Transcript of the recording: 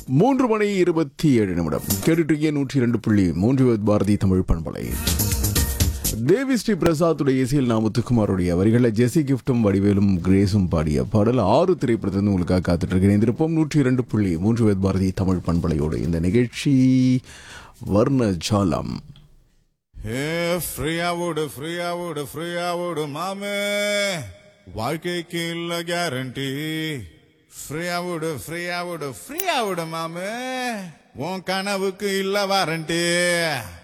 மூன்று மணி இருபத்தி ஏழு நிமிடம் கேட்டுட்டு நூற்றி இரண்டு புள்ளி மூன்று பாரதி தமிழ் பண்பலை தேவி ஸ்ரீ பிரசாத்துடைய இசையில் நான் முத்துக்குமாருடைய வரிகளை ஜெசி கிஃப்டும் வடிவேலும் கிரேஸும் பாடிய பாடல் ஆறு திரைப்படத்திலிருந்து உங்களுக்காக காத்துட்டு இருக்கிறேன் இருப்போம் நூற்றி இரண்டு புள்ளி மூன்று வேத் பாரதி தமிழ் பண்பலையோடு இந்த நிகழ்ச்சி வர்ண ஜாலம் ஏ ஃப்ரீயா ஓடு ஃப்ரீயா ஓடு ஃப்ரீயா ஓடு மாமே வாழ்க்கைக்கு இல்ல கேரண்டி ஃப்ரீயா ஓடு ஃப்ரீயா ஓடு ஃப்ரீயா ஓடு மாமே உன் கனவுக்கு இல்ல வாரண்டி